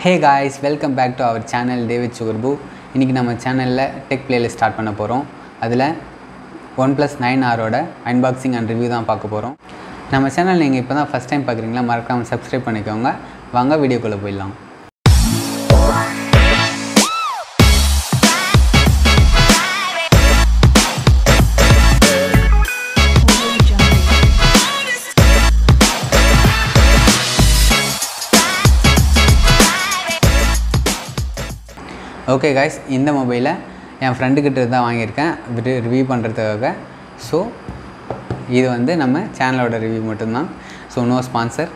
hey guys welcome back to our channel David சுகர்பு இன்றைக்கி நம்ம சேனலில் டெக் பிளேலிஸ்ட் ஸ்டார்ட் பண்ண போகிறோம் அதில் ஒன் ப்ளஸ் நைன் ஆரோட அன்பாக்சிங் அண்ட் ரிவ்யூ தான் பார்க்க போகிறோம் நம்ம சேனல் நீங்கள் இப்போ தான் ஃபஸ்ட் டைம் பார்க்குறீங்களா மறக்காமல் சப்ஸ்கிரைப் பண்ணிக்கோங்க வாங்க வீடியோக்குள்ளே போயிடலாம் ஓகே காய்ஸ் இந்த மொபைலை என் ஃப்ரெண்டுக்கிட்ட தான் வாங்கியிருக்கேன் ரிவ்யூ பண்ணுறதுக்காக ஸோ இது வந்து நம்ம சேனலோட ரிவ்யூ மட்டும்தான் ஸோ நோ ஸ்பான்சர்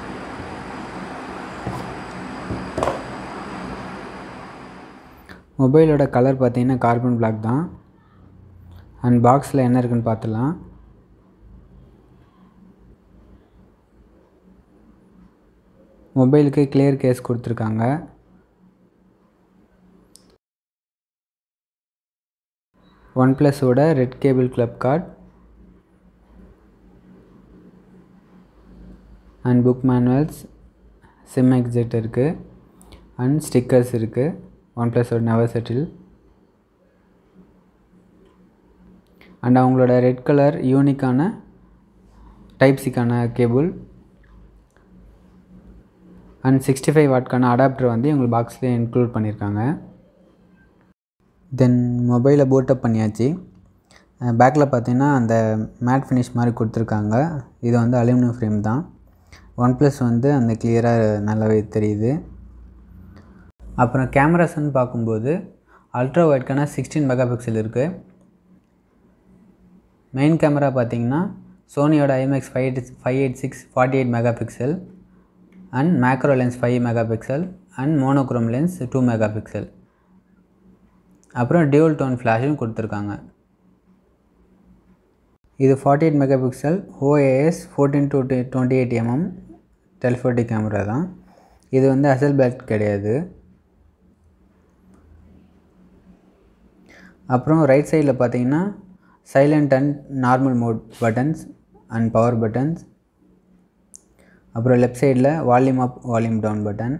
மொபைலோட கலர் பார்த்தீங்கன்னா கார்பன் பிளாக் தான் அண்ட் பாக்ஸில் என்ன இருக்குன்னு பார்த்துலாம் மொபைலுக்கு கிளியர் கேஸ் கொடுத்துருக்காங்க ஒன் ப்ளஸோட red cable club card and book manuals sim exit இருக்குது அண்ட் ஸ்டிக்கர்ஸ் இருக்குது ஒன் ப்ளஸோட நெவர் செட்டில் அண்ட் அவங்களோட ரெட் கலர் யூனிக்கான டைப் சிக்கான கேபிள் அண்ட் சிக்ஸ்டி ஃபைவ் வாட்க்கான அடாப்டர் வந்து எங்கள் பாக்ஸ்லேயே இன்க்ளூட் பண்ணியிருக்காங்க தென் மொபைலை பூட்டப் பண்ணியாச்சு பேக்கில் பார்த்தீங்கன்னா அந்த மேட் ஃபினிஷ் மாதிரி கொடுத்துருக்காங்க இது வந்து அலுமினியம் ஃப்ரேம் தான் ஒன் ப்ளஸ் வந்து அந்த கிளியராக நல்லாவே தெரியுது அப்புறம் கேமராஸ்ன்னு பார்க்கும்போது அல்ட்ரா ஒயிட்கான சிக்ஸ்டீன் மெகா பிக்சல் இருக்குது மெயின் கேமரா பார்த்தீங்கன்னா சோனியோட IMX five eight five eight six forty eight megapixel and macro lens five megapixel and monochrome lens two megapixel அப்புறம் டியூல் டோன் ஃப்ளாஷும் கொடுத்துருக்காங்க இது forty eight megapixel OIS fourteen to twenty eight mm telephoto camera தான் இது வந்து அசல் bad கிடையாது அப்புறம் ரைட் சைடில் பார்த்தீங்கன்னா silent and normal mode buttons and power buttons அப்புறம் லெஃப்ட் சைடில் volume up volume down button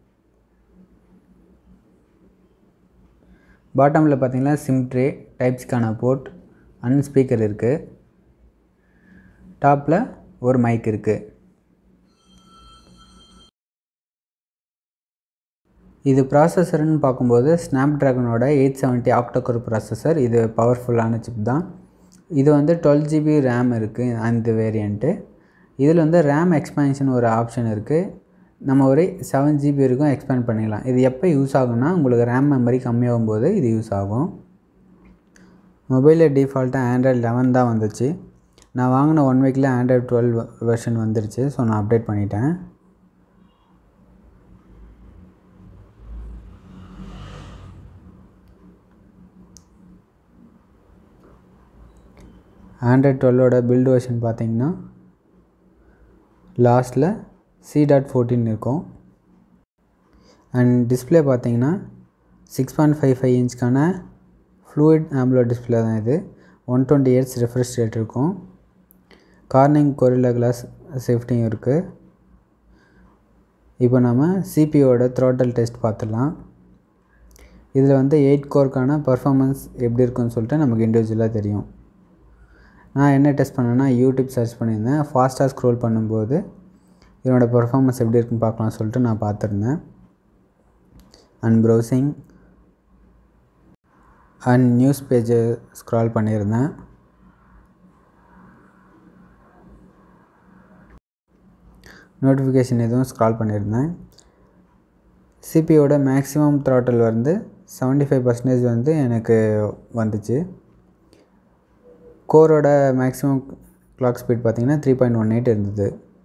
பாட்டமில் பார்த்தீங்கன்னா சிம் ட்ரே டைப்ஸ்க்கான போர்ட் அண்ட் ஸ்பீக்கர் இருக்குது டாப்பில் ஒரு மைக் இருக்குது இது ப்ராசஸர்னு பார்க்கும்போது ஸ்னாப் ட்ராகனோட எயிட் செவன்ட்டி ஆக்டோகோர் ப்ராசஸர் இது பவர்ஃபுல்லான சிப் தான் இது வந்து டுவெல் ஜிபி ரேம் இருக்குது அந்த வேரியண்ட்டு இதில் வந்து ரேம் எக்ஸ்பேன்ஷன் ஒரு ஆப்ஷன் இருக்குது நம்ம ஒரு செவன் ஜிபி வரைக்கும் எக்ஸ்பேண்ட் பண்ணிடலாம் இது எப்போ யூஸ் ஆகும்னா உங்களுக்கு ரேம் மெமரி கம்மியாகும் போது இது யூஸ் ஆகும் மொபைலில் டிஃபால்ட்டாக ஆண்ட்ராய்டு லெவன் தான் வந்துச்சு நான் வாங்கின ஒன் வீக்கில் ஆண்ட்ராய்டு டுவெல் வெர்ஷன் வந்துருச்சு ஸோ நான் அப்டேட் பண்ணிட்டேன் ஆண்ட்ராய்ட் டுவெல்லோட பில்டு வெர்ஷன் பார்த்தீங்கன்னா லாஸ்ட்டில் சி டாட் ஃபோர்டீன் இருக்கும் அண்ட் டிஸ்பிளே பார்த்தீங்கன்னா சிக்ஸ் பாயிண்ட் ஃபைவ் ஃபைவ் இன்ச்க்கான ஃப்ளூயிட் ஆம்லோ டிஸ்பிளே தான் இது one twenty years refresh rate இருக்கும் கார்னிங் கொரில்லா கிளாஸ் சேஃப்டியும் இருக்குது இப்போ நம்ம சிபியோட த்ரோட்டல் டெஸ்ட் பார்த்துடலாம் இதில் வந்து எயிட் கோர்க்கான பர்ஃபாமன்ஸ் எப்படி இருக்குன்னு சொல்லிட்டு நமக்கு இண்டிவிஜுவலாக தெரியும் நான் என்ன டெஸ்ட் பண்ணேன்னா யூடியூப் சர்ச் பண்ணியிருந்தேன் ஃபாஸ்ட்டாக ஸ்க்ரோல் பண்ணும்போது இதனோட பர்ஃபார்மன்ஸ் எப்படி இருக்குன்னு பார்க்கலாம் சொல்லிட்டு நான் பார்த்துருந்தேன் அண்ட் ப்ரௌசிங் அண்ட் நியூஸ் பேஜை ஸ்க்ரால் பண்ணியிருந்தேன் நோட்டிஃபிகேஷன் எதுவும் ஸ்க்ரால் பண்ணியிருந்தேன் சிபியோட மேக்ஸிமம் த்ராட்டல் வந்து செவன்ட்டி ஃபைவ் பர்சன்டேஜ் வந்து எனக்கு வந்துச்சு கோரோட மேக்ஸிமம் கிளாக் ஸ்பீட் பார்த்திங்கன்னா த்ரீ பாயிண்ட் ஒன் எயிட் இருந்தது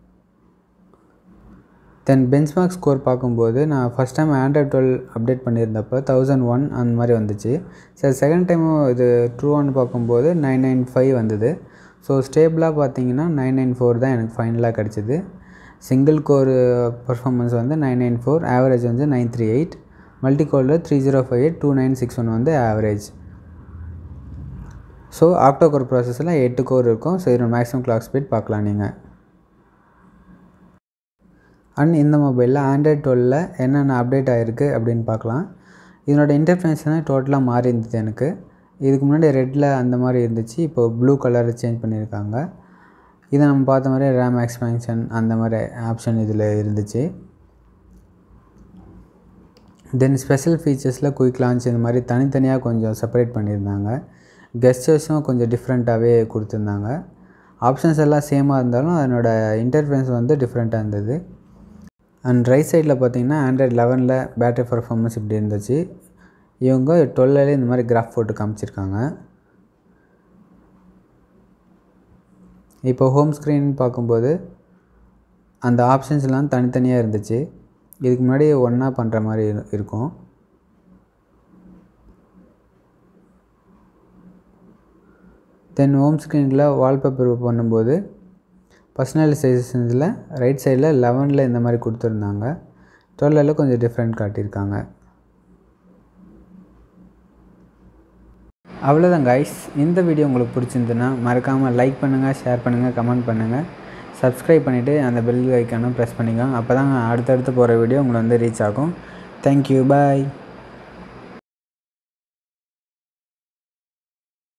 தென் பென்ச்மார்க் ஸ்கோர் பார்க்கும்போது நான் first time android twelve update பண்ணியிருந்தப்போ தௌசண்ட் ஒன் அந்த மாதிரி வந்துச்சு சரி செகண்ட் டைமும் இது ட்ரூவான்னு பார்க்கும்போது நைன் நைன் ஃபைவ் வந்தது ஸோ ஸ்டேபிளாக பார்த்தீங்கன்னா நைன் நைன் ஃபோர் தான் எனக்கு ஃபைனலாக கிடச்சிது சிங்கிள் கோர் பர்ஃபார்மன்ஸ் வந்து நைன் நைன் ஃபோர் ஆவரேஜ் வந்து நைன் த்ரீ எயிட் மல்டி கோரில் three zero five eight two nine six one வந்து ஆவரேஜ் ஸோ ஆக்டோ கோர் ப்ராசஸில் எட்டு கோர் இருக்கும் ஸோ இதோட மேக்ஸிமம் கிளாக் ஸ்பீட் பார்க்கலாம் நீங்கள் அண்ட் இந்த மொபைலில் ஆண்ட்ராய்ட் டுவெலில் என்னென்ன அப்டேட் ஆகிருக்கு அப்படின்னு பார்க்கலாம் இதனோட இன்டர்ஃபேஷனே டோட்டலாக மாறி இருந்தது எனக்கு இதுக்கு முன்னாடி ரெட்டில் அந்த மாதிரி இருந்துச்சு இப்போ ப்ளூ கலர் சேஞ்ச் பண்ணியிருக்காங்க இதை நம்ம பார்த்த மாதிரி ரேம் எக்ஸ்பேன்ஷன் அந்த மாதிரி ஆப்ஷன் இதில் இருந்துச்சு தென் ஸ்பெஷல் ஃபீச்சர்ஸில் குயிக் லான்ச் இந்த மாதிரி தனித்தனியாக கொஞ்சம் செப்பரேட் பண்ணியிருந்தாங்க கெஸ்டர்ஸும் கொஞ்சம் டிஃப்ரெண்ட்டாகவே கொடுத்துருந்தாங்க ஆப்ஷன்ஸ் எல்லாம் சேமாக இருந்தாலும் அதனோட இன்டர்ஃபேஸ் வந்து டிஃப்ரெண்ட்டாக இருந்தது அண்ட் ரைட் சைடில் பார்த்தீங்கன்னா ஆண்ட்ராய்ட் லெவனில் பேட்டரி பர்ஃபார்மன்ஸ் இப்படி இருந்துச்சு இவங்க டுவெல்லே இந்த மாதிரி கிராஃப் போட்டு காமிச்சிருக்காங்க இப்போ ஹோம் ஸ்க்ரீன் பார்க்கும்போது அந்த ஆப்ஷன்ஸ்லாம் தனித்தனியாக இருந்துச்சு இதுக்கு முன்னாடி ஒன்றா பண்ணுற மாதிரி இரு- இருக்கும் தென் ஹோம் ஸ்க்ரீனில் வால்பேப்பர் பண்ணும்போது பர்சனலைசேஷன்ஸில் ரைட் சைடில் லெவனில் இந்த மாதிரி கொடுத்துருந்தாங்க டுவெல்லில் கொஞ்சம் டிஃப்ரெண்ட் காட்டியிருக்காங்க அவ்வளோதான் கைஸ் இந்த வீடியோ உங்களுக்கு பிடிச்சிருந்துன்னா மறக்காமல் லைக் பண்ணுங்கள் ஷேர் பண்ணுங்கள் கமெண்ட் பண்ணுங்கள் சப்ஸ்கிரைப் பண்ணிவிட்டு அந்த பெல் ஐக்கானும் ப்ரெஸ் பண்ணிக்கோங்க அப்போ தான் அடுத்தடுத்து போகிற வீடியோ உங்களுக்கு வந்து ரீச் ஆகும் தேங்க்யூ பாய்